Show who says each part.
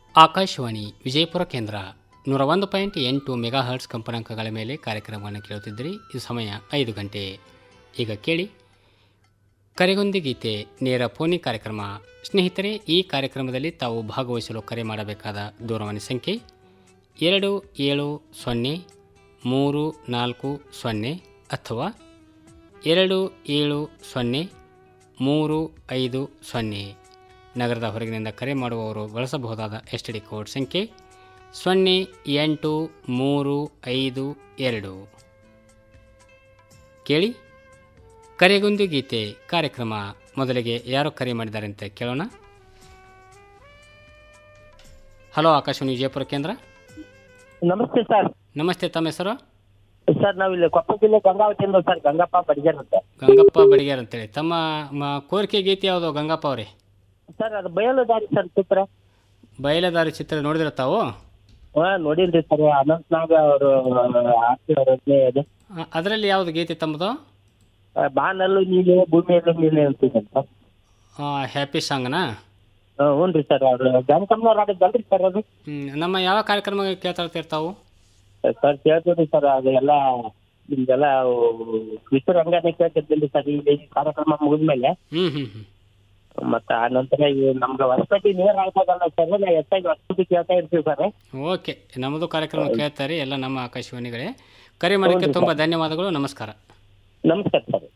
Speaker 1: ಆಕಾಶವಾಣಿ ವಿಜಯಪುರ ಕೇಂದ್ರ ನೂರ ಒಂದು ಪಾಯಿಂಟ್ ಎಂಟು ಮೆಗಾ ಹರ್ಟ್ಸ್ ಕಂಪನಾಂಕಗಳ ಮೇಲೆ ಕಾರ್ಯಕ್ರಮವನ್ನು ಕೇಳುತ್ತಿದ್ದರೆ ಈ ಸಮಯ ಐದು ಗಂಟೆ ಈಗ ಕೇಳಿ ಕರೆಗೊಂದಿ ಗೀತೆ ನೇರ ಫೋನಿ ಕಾರ್ಯಕ್ರಮ ಸ್ನೇಹಿತರೆ ಈ ಕಾರ್ಯಕ್ರಮದಲ್ಲಿ ತಾವು ಭಾಗವಹಿಸಲು ಕರೆ ಮಾಡಬೇಕಾದ ದೂರವಾಣಿ ಸಂಖ್ಯೆ ಎರಡು ಏಳು ಸೊನ್ನೆ ಮೂರು ನಾಲ್ಕು ಸೊನ್ನೆ ಅಥವಾ ಎರಡು ಏಳು ಸೊನ್ನೆ ಮೂರು ಐದು ಸೊನ್ನೆ ನಗರದ ಹೊರಗಿನಿಂದ ಕರೆ ಮಾಡುವವರು ಬಳಸಬಹುದಾದ ಎಸ್ ಟಿ ಡಿ ಕೋಡ್ ಸಂಖ್ಯೆ ಸೊನ್ನೆ ಎಂಟು ಮೂರು ಐದು ಎರಡು ಕೇಳಿ ಕರೆಗೊಂದು ಗೀತೆ ಕಾರ್ಯಕ್ರಮ ಮೊದಲಿಗೆ ಯಾರು ಕರೆ ಮಾಡಿದ್ದಾರೆ ಅಂತ ಕೇಳೋಣ ಹಲೋ ಆಕಾಶವಾಣಿ ವಿಜಯಪುರ ಕೇಂದ್ರ
Speaker 2: ನಮಸ್ತೆ ಸರ್
Speaker 1: ನಮಸ್ತೆ ತಮ್ಮ ಹೆಸರು
Speaker 2: ಸರ್ ನಾವಿಲ್ಲಿ ಕೊಪ್ಪಳ ಜಿಲ್ಲೆ ಗಂಗಾವತಿಯಿಂದ ಸರ್ ಗಂಗಪ್ಪ ಬಡಿಗೇರ್ ಅಂತ
Speaker 1: ಗಂಗಪ್ಪ ಬಡಿಗೇರ್ ಅಂತೇಳಿ ತಮ್ಮ ಮ- ಕೋರಿಕೆ ಗೀತೆ ಯಾವುದು ಗಂಗಪ್ಪ ಅವರೇ
Speaker 2: ಸರ್ ಅದು ಬಯಲು ದಾರಿ ಸರ್ ಚಿತ್ರ
Speaker 1: ಬಯಲದಾರಿ ಚಿತ್ರ ನೋಡಿದ್ರೆ ತಾವು
Speaker 2: ಹಾ ನೋಡಿನ್ರಿ ಸರ್ ಅನಂತ್ನಾಗ್ ಅವರು ಹಾಕಿರೋದು ಅದು
Speaker 1: ಅದರಲ್ಲಿ ಯಾವುದು ಗೀತೆ ತಮ್ಮದು
Speaker 2: ಆ, ಬಾನಲ್ಲೂ ನೀಲೆ ಭೂಮಿಯಲ್ಲೂ ನೀಲೆ ಅಂತಿದೆ ಸರ್
Speaker 1: ಹ್ಯಾಪಿ ಸಾಂಗ್ನಾ
Speaker 2: ಹ್ಞೂ ರೀ ಸರ್ ಅವ್ರು ಜಾನಕಮ್ಮನವ್ರು ಆಡಿದ್ದಲ್ರಿ ಸರ್ ಅದು
Speaker 1: ಹ್ಮ್, ನಮ್ಮ ಯಾವ ಕಾರ್ಯಕ್ರಮ ಕೇಳ್ತಾ ಇರ್ತೀರಿ ತಾವು
Speaker 2: ಸರ್ ಕೇಳ್ತೀವಿ ಸರ್ ಅದು ಎಲ್ಲ ನಿಮ್ದೆಲ್ಲ ವಿಶ್ವ ರಂಗನೇ ಕೇಳ್ತಿದ್ದಿಲ್ಲ ಸರ್ ಈಗ ಈ ಕಾರ್ಯಕ್ರಮ ಮುಗಿದ್ಮೇಲೆ
Speaker 1: ಹ್ಞೂ ಹ್ಞೂ ಹ್ಞೂ
Speaker 2: ಮತ್ತೆ ಆ ನಂತರ ಈ ನಮ್ಗೆ ಹೊಸಪೇಟೆ ನೀರ್ ಆಗ್ತದಲ್ಲ ಸರ್ ನಾ ಹೆಚ್ಚಾಗಿ ಹೊಸಪೇಟೆ ಕೇಳ್ತಾ ಇರ್ತೀವಿ ಸರ್
Speaker 1: ಓಕೆ ನಮ್ಮದು ಕಾರ್ಯಕ್ರಮ ಕೇಳ್ತಾರೆ ಎಲ್ಲ ನಮ್ಮ ಆಕಾಶವಾಣಿಗಳೇ ಕರೆ ಮಾಡೋಕ್ಕೆ ತುಂಬ ಧನ್ಯವಾದಗಳು ನಮಸ್ಕಾರ
Speaker 2: ನಮಸ್ಕಾರ ಸರ್